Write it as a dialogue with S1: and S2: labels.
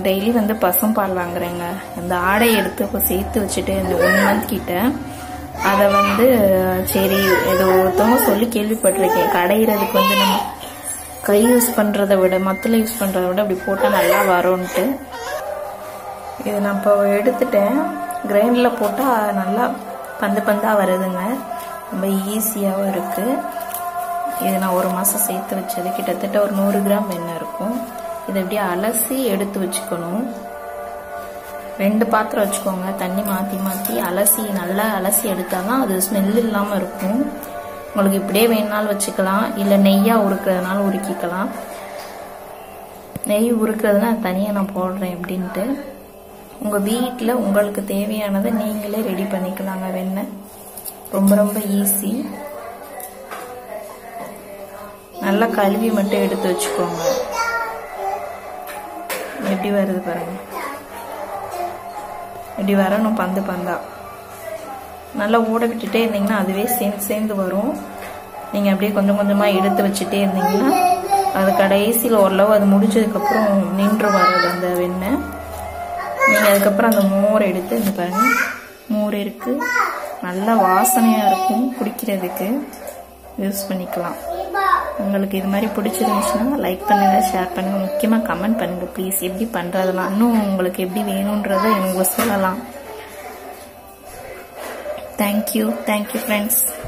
S1: daily வந்து பசும்பால் வாங்குறேங்க அந்த ஆடை எடுத்து இப்போ சேர்த்து வச்சுட்டு இந்த ஒன் மந்த் கிட்ட அதை வந்து சரி ஏதோ ஒருத்தவங்க சொல்லி கேள்விப்பட்டிருக்கேன் கடையிறதுக்கு வந்து நம்ம கை யூஸ் பண்ணுறதை விட மத்தில் யூஸ் பண்ணுறதை விட அப்படி போட்டால் நல்லா வரும்ன்ட்டு இது நான் இப்போ எடுத்துட்டேன் கிரைண்டரில் போட்டால் நல்லா பந்து பந்தாக வருதுங்க ரொம்ப ஈஸியாகவும் இருக்குது இது நான் ஒரு மாதம் சேர்த்து வச்சது கிட்டத்தட்ட ஒரு நூறு கிராம் வெண்ணெய் இருக்கும் இதை அப்படியே அலசி எடுத்து வச்சுக்கணும் ரெண்டு பாத்திரம் வச்சுக்கோங்க தண்ணி மாற்றி மாற்றி அலசி நல்லா அலசி எடுத்தால் தான் அது ஸ்மெல் இல்லாமல் இருக்கும் உங்களுக்கு இப்படியே வேணுனாலும் வச்சுக்கலாம் இல்லை நெய்யாக உருக்கிறதுனால உருக்கிக்கலாம் நெய் உருக்கிறதுனா தனியாக நான் போடுறேன் அப்படின்ட்டு உங்கள் வீட்டில் உங்களுக்கு தேவையானதை நீங்களே ரெடி பண்ணிக்கலாங்க வெண்ணெய் ரொம்ப ரொம்ப ஈஸி நல்லா கழுவி மட்டும் எடுத்து வச்சுக்கோங்க எப்படி வருது பாருங்க இப்படி வரணும் பந்து பந்தா நல்லா ஊட விட்டுட்டே இருந்தீங்கன்னா அதுவே சேர்ந்து சேர்ந்து வரும் நீங்கள் அப்படியே கொஞ்சம் கொஞ்சமாக எடுத்து வச்சுட்டே இருந்தீங்கன்னா அது கடைசியில் ஓரளவு அது முடிஞ்சதுக்கப்புறம் நின்று வர்றது அந்த வெண்ணெய் நீங்கள் அதுக்கப்புறம் அந்த மோர் எடுத்து இந்த பாருங்க மோர் இருக்குது நல்ல வாசனையாக இருக்கும் குடிக்கிறதுக்கு யூஸ் பண்ணிக்கலாம் உங்களுக்கு இது மாதிரி பிடிச்சிருந்துச்சுன்னா லைக் பண்ணுங்கள் ஷேர் பண்ணுங்கள் முக்கியமாக கமெண்ட் பண்ணுங்கள் ப்ளீஸ் எப்படி பண்ணுறதெல்லாம் இன்னும் உங்களுக்கு எப்படி வேணுன்றதை எனக்கு சொல்லலாம் தேங்க்யூ தேங்க்யூ ஃப்ரெண்ட்ஸ்